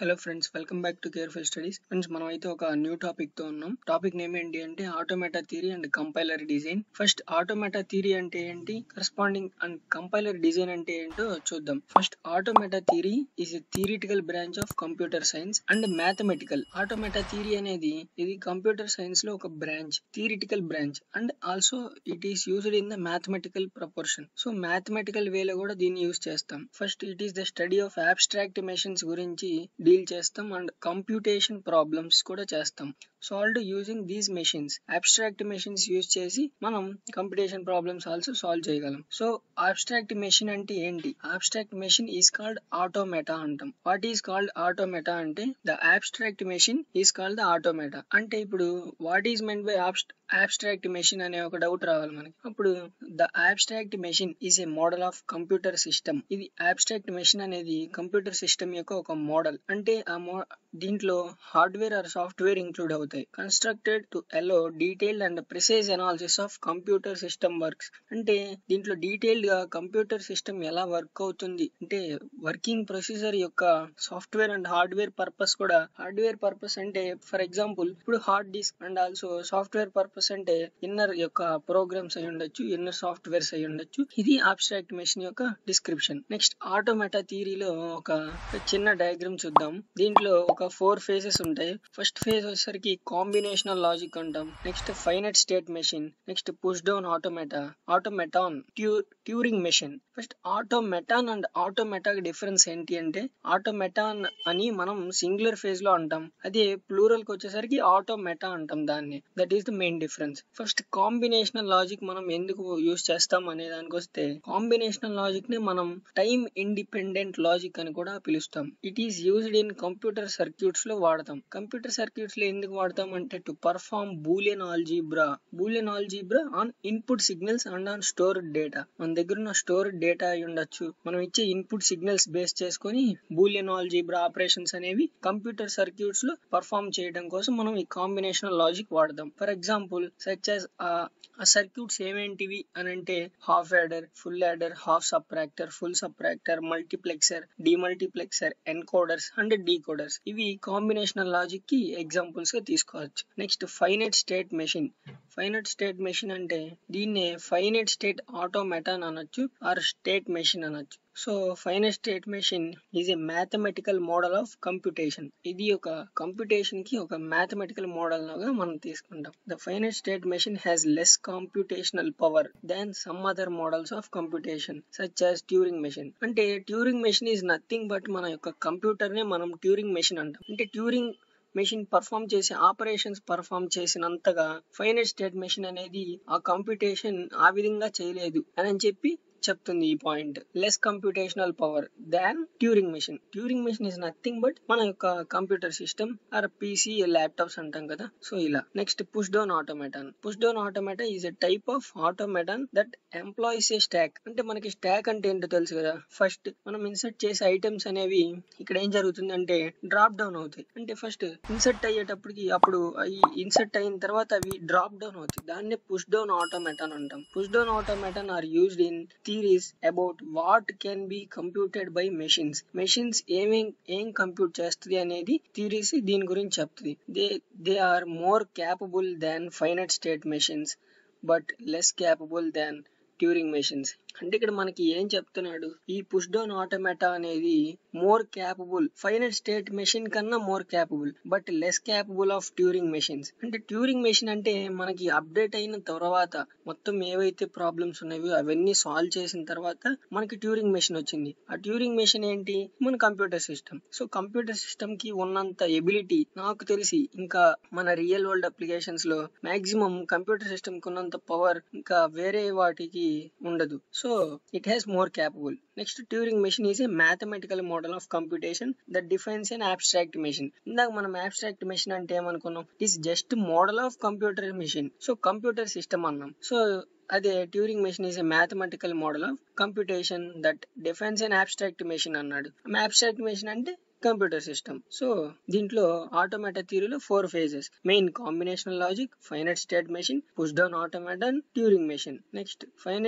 Hello friends welcome back to careful studies friends మనం అయితే ఒక న్యూ టాపిక్ తో ఉన్నాం టాపిక్ నేమ్ ఏంటి అంటే automata theory and compiler design first automata theory అంటే ఏంటి కరస్పాండింగ్ అండ్ కంపైలర్ డిజైన్ అంటే ఏంటో చూద్దాం first automata theory is a theoretical branch of computer science and mathematical automata theory అనేది ఇది కంప్యూటర్ సైన్స్ లో ఒక branch theoretical branch and also it is used in the mathematical proportion so mathematical వేలో కూడా దీన్ని యూజ్ చేస్తాం first it is the study of abstract machines గురించి deal చేస్తాం అండ్ కంప్యూటేషన్ ప్రాబ్లమ్స్ కూడా చేస్తాం solved using these machines abstract machines use చేసి మనం కంప్యూటేషన్ ప్రాబ్లమ్స్ ఆల్సో సాల్వ్ చేయగలం సో అబ్స్ట్రాక్ట్ మెషిన్ అంటే ఏంటి abstract machine is called automata అంటాం వాట్ ఈస్ కాల్డ్ ఆటోమేటా అంటే the abstract machine is called the automata అంటే ఇప్పుడు what is meant by abstract machine అనే ఒక డౌట్ రావాలి మనకి అప్పుడు the abstract machine is a model of computer system ఇది అబ్స్ట్రాక్ట్ మెషిన్ అనేది కంప్యూటర్ సిస్టమ్ యొక్క ఒక మోడల్ అంటే ఆ మో దీంట్లో హార్డ్వేర్ ఆర్ సాఫ్ట్వేర్ ఇంక్లూడ్ అవుతాయి constructed to allow detailed and precise analysis of computer system works అంటే దీంట్లో డీటెయిల్డ్ గా కంప్యూటర్ సిస్టమ్ ఎలా వర్క్ అవుతుంది అంటే వర్కింగ్ ప్రొసీజర్ యొక్క సాఫ్ట్వేర్ అండ్ హార్డ్వేర్ పర్పస్ కూడా హార్డ్వేర్ పర్పస్ అంటే ఫర్ ఎగ్జాంపుల్ ఇప్పుడు hard disk and also software purpose అంటే ఇన్నర్ యొక్క ప్రోగ్రామ్స్ అయి ఉండొచ్చు ఇన్నర్ సాఫ్ట్వేర్స్ అయి ఉండొచ్చు ఇది ఆబ్స్ట్రాక్ట్ మెషిన్ యొక్క డిస్క్రిప్షన్ నెక్స్ట్ ఆటోమేటా థియరీలో ఒక చిన్న డయాగ్రామ్ చూద్దాం దీంట్లో ఒక ఫోర్ ఫేజెస్ ఉంటాయి ఫస్ట్ ఫేజ్ వచ్చేసరికి కాంబినేషనల్ లాజిక్ అంటాం next finite state machine next push down automata automaton ట్యూ Turing machine first ఆటోమెటాన్ and automata difference ఏంటి అంటే ఆటోమెటాన్ అని మనం సింగులర్ ఫేజ్ లో అంటాం అదే ప్లూరల్ కి వచ్చేసరికి ఆటోమెటా అంటాం దాన్ని that is the main difference first combinational logic మనం ఎందుకు యూజ్ చేస్తాం అనే దానికి వస్తే కాంబినేషనల్ లాజిక్ ని మనం టైమ్ ఇండిపెండెంట్ లాజిక్ అని కూడా పిలుస్తాం it is used in computer circuits లో వాడతాం కంప్యూటర్ సర్క్యూట్స్ లో ఎందుకు వాడతాం అంటే to perform Boolean algebra Boolean algebra on input signals and on store data మన దగ్గర ఉన్న స్టోర్ డేటా అయి ఉండొచ్చు మనం ఇచ్చే ఇన్పుట్ సిగ్నల్స్ బేస్ చేసుకొని బూలియన్ ఆల్జీబ్రా ఆపరేషన్స్ అనేవి కంప్యూటర్ సర్క్యూట్స్ లో పర్ఫార్మ్ చేయడం కోసం మనం ఈ కాంబినేషనల్ లాజిక్ వాడదాం ఫర్ ఎగ్జాంపుల్ సచ్ యాజ్ ఆ సర్క్యూట్స్ ఏమేంటివి అని అంటే half adder full adder half subtractor full subtractor multiplexer demultiplexer encoders and decoders ఇవి కాంబినేషనల్ లాజిక్ కి ఎగ్జాంపుల్స్ గా తీసుకోవచ్చు next finite state machine finite state machine అంటే దీన్నే ఫైనైట్ స్టేట్ ఆటోమేటాన్ అనొచ్చు ఆర్ స్టేట్ మెషిన్ అనొచ్చు so final state machine is a mathematical model of computation ఇది ఒక కంప్యూటేషన్ కి ఒక మ్యాథమెటికల్ మోడల్ లాగా మనం తీసుకుంటాం the final state machine has less computational power than some other models of computation such as Turing machine అంటే Turing machine is nothing but మన యొక్క కంప్యూటర్ నే మనం ట్యూరింగ్ మెషిన్ అంటాం అంటే ట్యూరింగ్ మెషిన్ పర్ఫామ్ చేసే ఆపరేషన్స్ పర్ఫామ్ చేసినంతగా final state machine అనేది ఆ కంప్యూటేషన్ ఆ విధంగా చేయలేదు అని చెప్పి చెప్తుంది ఈ point less computational power than Turing machine Turing machine is nothing but మన యొక్క computer system or PC laptops అంటాం కదా సో ఇలా next push down automaton push down automata is a type of automaton that employees a stack అంటే మనకి stock అంటే ఏంటో తెలుసు కదా ఫస్ట్ మనం ఇన్సర్ట్ చేసే ఐటమ్స్ అనేవి ఇక్కడ ఏం జరుగుతుంది అంటే డ్రాప్ డౌన్ అవుతాయి అంటే ఫస్ట్ ఇన్సర్ట్ అయ్యేటప్పటికి అప్పుడు ఈ ఇన్సర్ట్ అయిన తర్వాత అవి డ్రాప్ డౌన్ అవుతాయి దాన్నే పుష్ డౌన్ ఆటోమేటాన్ అంటాం push down automaton are used in theories about what can be computed by machines machines ఏమేం ఏం కంప్యూట్ చేస్తుంది అనేది థీరీస్ దీని గురించి చెప్తుంది they they are more capable than finite state machines but less capable than Turing machines అంటే ఇక్కడ మనకి ఏం చెప్తున్నాడు ఈ పుష్ డౌన్ ఆటోమేటా అనేది more capable final state machine కన్నా more capable but less capable of Turing machines అంటే Turing machine అంటే మనకి అప్డేట్ అయిన తర్వాత మొత్తం ఏవైతే ప్రాబ్లమ్స్ ఉన్నాయో అవన్నీ సాల్వ్ చేసిన తర్వాత మనకి ట్యూరింగ్ మెషిన్ వచ్చింది ఆ ట్యూరింగ్ మెషిన్ ఏంటి మన computer system so computer system కి ఉన్నంత ఎబిలిటీ నాకు తెలిసి ఇంకా మన రియల్ వరల్డ్ అప్లికేషన్స్ లో మాక్సిమం కంప్యూటర్ సిస్టమ్ కి ఉన్నంత పవర్ ఇంకా వేరే వాటికి ఉండదు so it has more capable. Next, Turing machine is a mathematical model of computation that defines an abstract machine. ఇందాక మనం abstract machine అంటే ఏమనుకున్నాం is just model of computer machine so computer system అన్నాం so అదే Turing machine is a mathematical model of computation that defines an abstract machine అన్నాడు abstract machine అంటే computer system so దీంట్లో automata థియరీలో four phases main combinational logic finite state machine push down automaton Turing machine next finite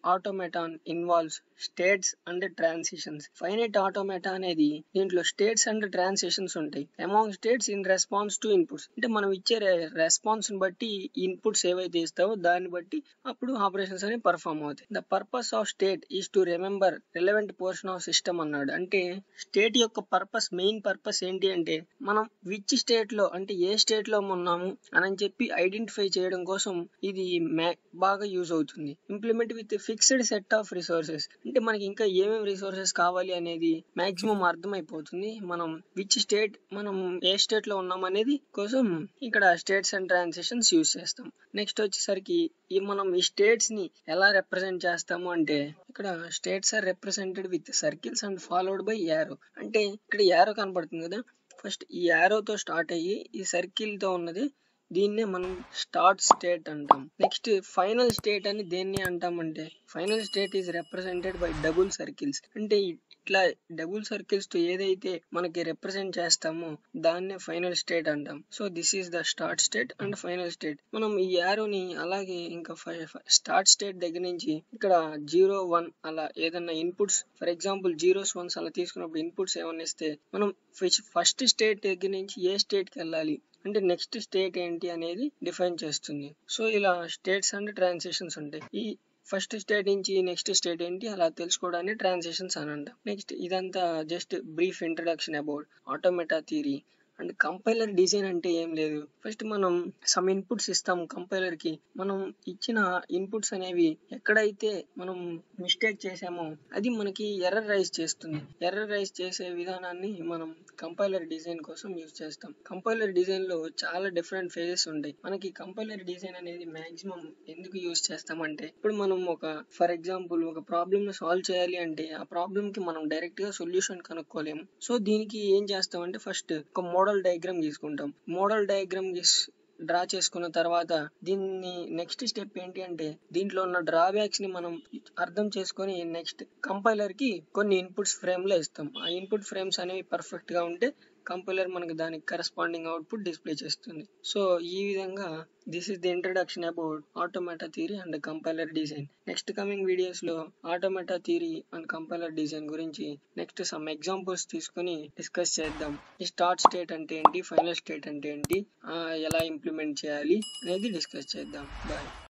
automaton involves states and transitions finite automata అనేది దీంట్లో states and transitions ఉంటాయి among states in response to inputs అంటే మనం ఇచ్చే response ని బట్టి inputs ఏవైతే ఇస్తావో దాన్ని బట్టి అప్పుడు ఆపరేషన్స్ అనేవి పర్ఫామ్ అవుతాయి the purpose of state is to remember relevant portion of system అన్నాడు అంటే స్టేట్ యొక్క పర్పస్ మెయిన్ పర్పస్ ఏంటి అంటే మనం విచ్ స్టేట్ లో అంటే ఏ స్టేట్ లో ఉన్నాము అని చెప్పి ఐడెంటిఫై చేయడం కోసం ఇది బాగా యూజ్ అవుతుంది implement with fixed set of resources అంటే మనకి ఇంకా ఏమేమి రిసోర్సెస్ కావాలి అనేది మాక్సిమం అర్థమైపోతుంది మనం విచ్ స్టేట్ మనం ఏ స్టేట్ లో ఉన్నాం అనేది కోసం ఇక్కడ స్టేట్స్ అండ్ ట్రాన్సిషన్స్ యూజ్ చేస్తాం నెక్స్ట్ వచ్చేసరికి ఈ మనం ఈ స్టేట్స్ ని ఎలా రిప్రజెంట్ చేస్తాము అంటే ఇక్కడ states are represented with circles and followed by arrow అంటే ఇక్కడ యారో కనపడుతుంది కదా ఫస్ట్ ఈ యారోతో స్టార్ట్ అయ్యి ఈ సర్కిల్ తో ఉన్నది దీన్నే మనం స్టార్ట్ స్టేట్ అంటాం నెక్స్ట్ ఫైనల్ స్టేట్ అని దేన్ని అంటామంటే final state is represented by double circles అంటే ఇట్లా డబుల్ సర్కిల్స్ తో ఏదైతే మనకి రిప్రజెంట్ చేస్తామో దాన్నే ఫైనల్ స్టేట్ అంటాం so this is the start state and final state మనం ఈ యారోని అలాగే ఇంకా స్టార్ట్ స్టేట్ దగ్గర నుంచి ఇక్కడ జీరో వన్ అలా ఏదన్నా inputs for example zeros ones అలా తీసుకున్నప్పుడు ఇన్పుట్స్ ఏమన్నా ఇస్తే మనం ఫస్ట్ స్టేట్ దగ్గర నుంచి ఏ స్టేట్ కి వెళ్ళాలి అంటే నెక్స్ట్ స్టేట్ ఏంటి అనేది డిఫైన్ చేస్తుంది సో ఇలా స్టేట్స్ అండ్ ట్రాన్సిషన్స్ ఉంటాయి ఈ ఫస్ట్ స్టేట్ నుంచి నెక్స్ట్ స్టేట్ ఏంటి అలా తెలుసుకోవడానికి ట్రాన్సిషన్స్ అని అంటాం నెక్స్ట్ ఇదంతా just brief introduction about automata theory and compiler design అంటే ఏం లేదు ఫస్ట్ మనం సమ్ ఇన్పుట్స్ ఇస్తాం కంపైలర్ కి మనం ఇచ్చిన ఇన్పుట్స్ అనేవి ఎక్కడైతే మనం మిస్టేక్ చేసామో అది మనకి ఎర్రర్ రైజ్ చేస్తుంది ఎర్రర్ రైజ్ చేసే విధానాన్ని మనం కంపైలర్ డిజైన్ కోసం యూజ్ చేస్తాం కంపైలర్ డిజైన్ లో చాలా డిఫరెంట్ ఫేజెస్ ఉంటాయి మనకి కంపైలర్ డిజైన్ అనేది మాక్సిమం ఎందుకు యూజ్ చేస్తామంటే ఇప్పుడు మనం ఒక ఫర్ ఎగ్జాంపుల్ ఒక ప్రాబ్లమ్ ను సాల్వ్ చేయాలి అంటే ఆ ప్రాబ్లమ్ కి మనం డైరెక్ట్ గా సొల్యూషన్ కనుక్కోలేము సో దీనికి ఏం చేస్తామంటే ఫస్ట్ ఒక మోడల్ డయాగ్రామ్ తీసుకుంటాం మోడల్ డయాగ్రామ్ డ్రా చేసుకున్న తర్వాత దీన్ని నెక్స్ట్ స్టెప్ ఏంటి అంటే దీంట్లో ఉన్న డ్రాబ్యాక్స్ ని మనం అర్థం చేసుకొని నెక్స్ట్ కంపైలర్ కి కొన్ని ఇన్పుట్స్ ఫ్రేమ్ లో ఇస్తాం ఆ ఇన్పుట్ ఫ్రేమ్స్ అనేవి పర్ఫెక్ట్ గా ఉంటే కంపైలర్ మనకి దానికి కరస్పాండింగ్ అవుట్పుట్ డిస్ప్లే చేస్తుంది సో ఈ విధంగా this is the introduction about automata theory and compiler design next coming videos లో automata theory and compiler design గురించి నెక్స్ట్ సమ్ ఎగ్జాంపుల్స్ తీసుకొని డిస్కస్ చేద్దాం ఈ స్టార్ట్ స్టేట్ అంటే ఏంటి ఫైనల్ స్టేట్ అంటే ఏంటి ఎలా ఇంప్లిమెంట్ చేయాలి అనేది డిస్కస్ చేద్దాం బాయ్